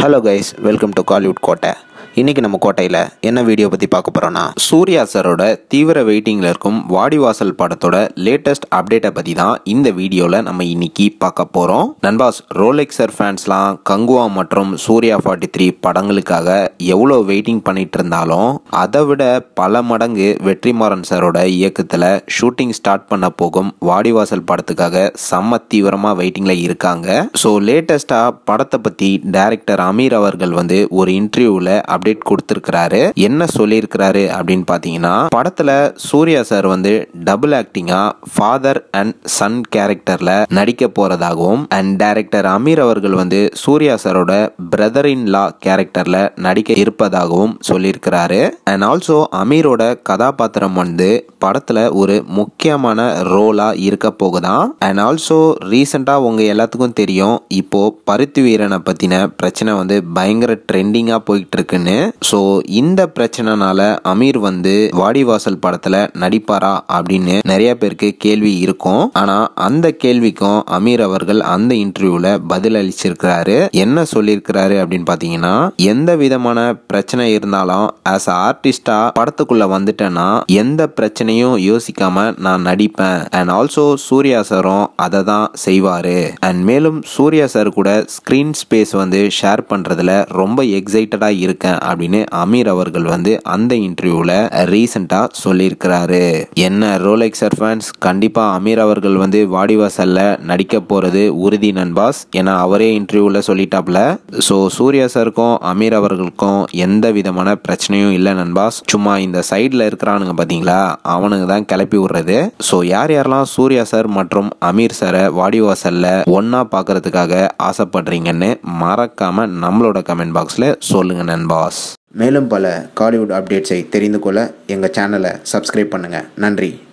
hello guys welcome to Kollywood கோட்டை இன்னைக்கு நம்ம கோட்டையில் என்ன வீடியோ பற்றி பார்க்க போகிறோன்னா சூர்யா சாரோட தீவிர வெயிட்டிங்கில் இருக்கும் வாடிவாசல் படத்தோட லேட்டஸ்ட் அப்டேட்டை பற்றி தான் இந்த வீடியோவில் நம்ம இன்னைக்கு பார்க்க போகிறோம் நண்பாஸ் ரோலெக்ஸர் ஃபேன்ஸ்லாம் கங்குவா மற்றும் சூர்யா ஃபார்ட்டி த்ரீ படங்களுக்காக எவ்வளோ வெயிட்டிங் பண்ணிட்டு இருந்தாலும் அதை விட பல மடங்கு வெற்றிமாறன் சாரோட இயக்கத்தில் ஷூட்டிங் ஸ்டார்ட் பண்ண போகும் வாடிவாசல் படத்துக்காக செம்ம தீவிரமாக வெயிட்டிங்கில் இருக்காங்க ஸோ லேட்டஸ்ட்டாக படத்தை பற்றி டைரக்டர் அமீர் அவர்கள் வந்து ஒரு இன்டர்வியூவில் அப்டேட் கொடுத்துருக்கிறாரு என்ன சொல்லியிருக்கிறாரு அப்படின்னு பார்த்தீங்கன்னா படத்தில் சூர்யா சார் வந்து டபுள் ஆக்டிங்காக ஃபாதர் அண்ட் சன் கேரக்டரில் நடிக்க போகிறதாகவும் அண்ட் டைரக்டர் அமீர் அவர்கள் வந்து சூர்யா சாரோட பிரதர் இன் லா கேரக்டரில் நடிக்க இருப்பதாகவும் சொல்லியிருக்கிறாரு அண்ட் ஆல்சோ அமீரோட கதாபாத்திரம் வந்து படத்தில் ஒரு முக்கியமான ரோலாக இருக்க போகுதான் அண்ட் ஆல்சோ ரீசெண்டாக உங்கள் எல்லாத்துக்கும் தெரியும் இப்போ பருத்தி வீரனை பற்றின பிரச்சனை வந்து பயங்கர ட்ரெண்டிங்காக போயிட்டு இருக்குன்னு ஸோ இந்த பிரச்சனைனால அமீர் வந்து வாடிவாசல் படத்தில் நடிப்பாரா அப்படின்னு நிறைய பேருக்கு கேள்வி இருக்கும் ஆனால் அந்த கேள்விக்கும் அமீர் அவர்கள் அந்த இன்டர்வியூவில் பதில் அளிச்சிருக்கிறாரு என்ன சொல்லியிருக்கிறாரு அப்படின்னு பார்த்தீங்கன்னா எந்த விதமான பிரச்சனை இருந்தாலும் ஆஸ் அ ஆர்டிஸ்டா படத்துக்குள்ள வந்துட்டேன்னா எந்த பிரச்சனையும் யோசிக்காம நான் நடிப்பேன் அண்ட் ஆல்சோ சூர்யா சாரும் அதை தான் செய்வாரு அண்ட் மேலும் சூர்யா சார் கூட ஸ்கிரீன் ஸ்பேஸ் வந்து ஷேர் பண்றதுல ரொம்ப எக்ஸைட்டடா இருக்கேன் அப்படின்னு அமீர் அவர்கள் வந்து அந்த இன்டர்வியூல ரீசெண்டா சொல்லியிருக்கிறாரு என்ன ரோலெக்ஸர் ஃபேன்ஸ் கண்டிப்பா அமீர் அவர்கள் வந்து வாடிவாசல்ல நடிக்க போறது உறுதி நண்பாஸ் ஏன்னா அவரே இன்டர்வியூல சொல்லிட்டாப்ல ஸோ சூர்யா சாருக்கும் அமீர் அவர்களுக்கும் எந்த விதமான பிரச்சனையும் இல்லை நண்பாஸ் சும்மா இந்த சைடில் இருக்கிறானுங்க பார்த்தீங்களா அவனுங்க தான் கிளப்பி விடுறது ஸோ யார் யாரெல்லாம் சூர்யா சார் மற்றும் அமீர் சாரை வாடிவாசல்ல ஒன்னா பார்க்கறதுக்காக ஆசைப்படுறீங்கன்னு மறக்காம நம்மளோட கமெண்ட் பாக்ஸில் சொல்லுங்க நண்பாஸ் மேலும் பல காலிவுட் அப்டேட்ஸை தெரிந்து கொள்ள எங்கள் சேனலை சப்ஸ்கிரைப் பண்ணுங்கள் நன்றி